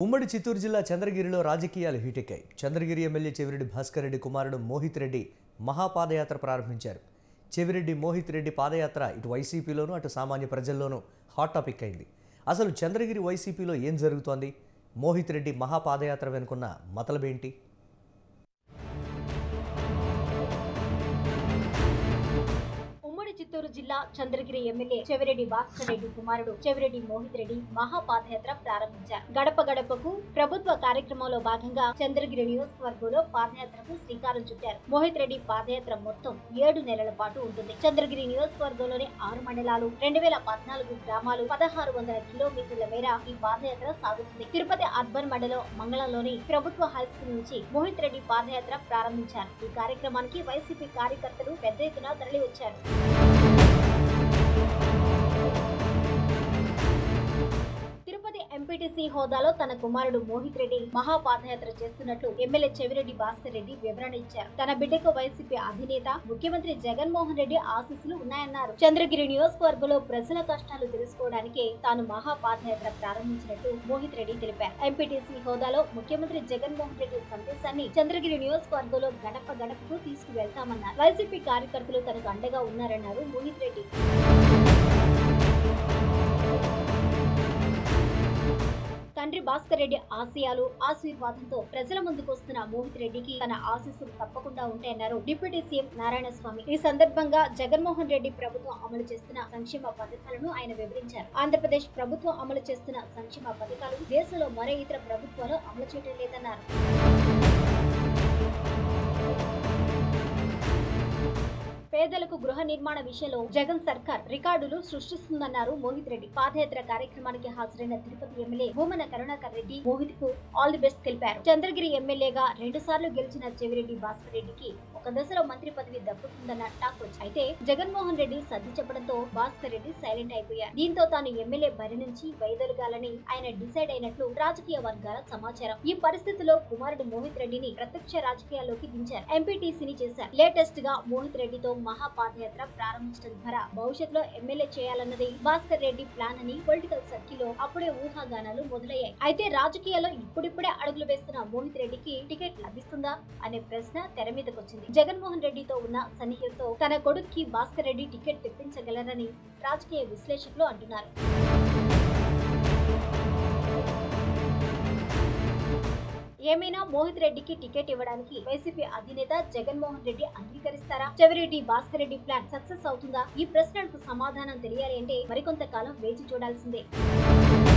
ఉమ్మడి చిత్తూరు జిల్లా చంద్రగిరిలో రాజకీయాలు హీటెక్కాయి చంద్రగిరి ఎమ్మెల్యే చెవిరెడ్డి భాస్కర్ రెడ్డి కుమారుడు మోహిత్ రెడ్డి మహాపాదయాత్ర ప్రారంభించారు చెవిరెడ్డి మోహిత్ రెడ్డి పాదయాత్ర ఇటు వైసీపీలోనూ అటు సామాన్య ప్రజల్లోనూ హాట్ టాపిక్ అయింది అసలు చంద్రగిరి వైసీపీలో ఏం జరుగుతోంది మోహిత్ రెడ్డి మహాపాదయాత్ర వెనుకున్న మతలబేంటి ఉమ్మడి చిత్తూరు జిల్లా చంద్రగిరి ఎమ్మెల్యే చెవిరెడ్డి భాస్కర్ రెడ్డి కుమారుడు చెవిరెడ్డి మోహిత్ రెడ్డి మహాపాదయాత్ర ప్రారంభించారు గడప గడపకు ప్రభుత్వ కార్యక్రమంలో భాగంగా చంద్రగిరి నియోజకవర్గంలో పాదయాత్రకు శ్రీకారం చుట్టారు మోహిత్ రెడ్డి పాదయాత్ర మొత్తం ఏడు నెలల పాటు ఉంటుంది చంద్రగిరి నియోజకవర్గంలోని ఆరు మండలాలు రెండు వేల పద్నాలుగు గ్రామాలు పదహారు వందల కిలోమీటర్ల మేర ఈ పాదయాత్ర సాగుతుంది తిరుపతి అర్బన్ మండలం మంగళంలోని ప్రభుత్వ హై స్కూల్ నుంచి మోహిత్ రెడ్డి పాదయాత్ర ప్రారంభించారు ఈ కార్యక్రమానికి వైసీపీ కార్యకర్తలు పెద్ద ఎత్తున తరలి వచ్చారు తిరుపతి ఎంపీటీసీ హోదాలో తన కుమారుడు మోహిత్ రెడ్డి మహాపాదయాత్ర చేస్తున్నట్లు ఎమ్మెల్యే చెవిరెడ్డి భాస్కర్ రెడ్డి వివరణ ఇచ్చారు తన బిడ్డకు వైసీపీ అధినేత ముఖ్యమంత్రి జగన్మోహన్ రెడ్డి ఆశీస్సులు ఉన్నాయన్నారు చంద్రగిరి నియోజకవర్గంలో ప్రజల కష్టాలు తెలుసుకోవడానికే తాను మహాపాదయాత్ర ప్రారంభించినట్టు మోహిత్ రెడ్డి తెలిపారు ఎంపీటీసీ హోదాలో ముఖ్యమంత్రి జగన్మోహన్ రెడ్డి సందేశాన్ని చంద్రగిరి నియోజకవర్గంలో గడప గడపకు తీసుకువెళ్తామన్నారు వైసీపీ కార్యకర్తలు తనకు అండగా ఉన్నారన్నారు మోహిత్ రెడ్డి తండ్రి భాస్కర్ రెడ్డి ఆశయాలు ఆశీర్వాదంతో ప్రజల ముందుకు వస్తున్న మోహిత్ రెడ్డికి తన ఆశీస్సులు తప్పకుండా ఉంటాయన్నారు డిప్యూటీ సీఎం నారాయణ స్వామి ఈ సందర్భంగా జగన్మోహన్ రెడ్డి ప్రభుత్వం అమలు చేస్తున్న సంక్షేమ పథకాలను ఆయన వివరించారు ఆంధ్రప్రదేశ్ ప్రభుత్వం అమలు చేస్తున్న సంక్షేమ పథకాలు దేశంలో మరే ఇతర ప్రభుత్వాలు అమలు చేయడం లేదన్నారు పేదలకు గృహ నిర్మాణ విషయంలో జగన్ సర్కార్ రికార్డులు సృష్టిస్తుందన్నారు మోహిత్ రెడ్డి పాదయాత్ర కార్యక్రమానికి హాజరైన తిరుపతి ఎమ్మెల్యే భూమన కరుణాకర్ రెడ్డి మోహిత్ కు ఆల్ ది బెస్ట్ తెలిపారు చంద్రగిరి ఎమ్మెల్యేగా రెండు సార్లు గెలిచిన చెవిరెడ్డి భాస్కర్ రెడ్డికి ఒక దశలో మంత్రి పదవి దక్కుతుందన్న టాక్ వచ్చి అయితే జగన్మోహన్ రెడ్డి సర్ది చెప్పడంతో భాస్కర్ రెడ్డి సైలెంట్ అయిపోయారు దీంతో తాను ఎమ్మెల్యే బరి నుంచి వైదొలగాలని ఆయన డిసైడ్ అయినట్లు రాజకీయ వర్గాల సమాచారం ఈ పరిస్థితిలో కుమారుడు మోహిత్ రెడ్డిని ప్రత్యక్ష రాజకీయాల్లోకి దించారు ఎంపీటీసీని చేశారు లేటెస్ట్ గా మోహిత్ రెడ్డితో మహాపాదయాత్ర ప్రారంభించడం ద్వారా భవిష్యత్తులో ఎమ్మెల్యే చేయాలన్నది భాస్కర్ రెడ్డి ప్లాన్ అని పొలిటికల్ సర్కిల్ లో అప్పుడే ఊహాగానాలు మొదలయ్యాయి అయితే రాజకీయాల్లో ఇప్పుడిప్పుడే అడుగులు వేస్తున్న మోహిత్ రెడ్డికి టికెట్ లభిస్తుందా అనే ప్రశ్న తెర మీదకొచ్చింది జగన్మోహన్ రెడ్డితో ఉన్న సన్నిహితులతో తన కొడుక్కి భాస్కర్ రెడ్డి టికెట్ తెప్పించగలరని రాజకీయ విశ్లేషకులు అంటున్నారు ఏమైనా మోహిత్ రెడ్డికి టికెట్ ఇవ్వడానికి వైసీపీ అధినేత జగన్మోహన్ రెడ్డి అంగీకరిస్తారా చెవిరెడ్డి భాస్కర్ రెడ్డి ప్లాన్ సక్సెస్ అవుతుందా ఈ ప్రశ్నలకు సమాధానం తెలియాలి అంటే మరికొంత కాలం వేచి చూడాల్సిందే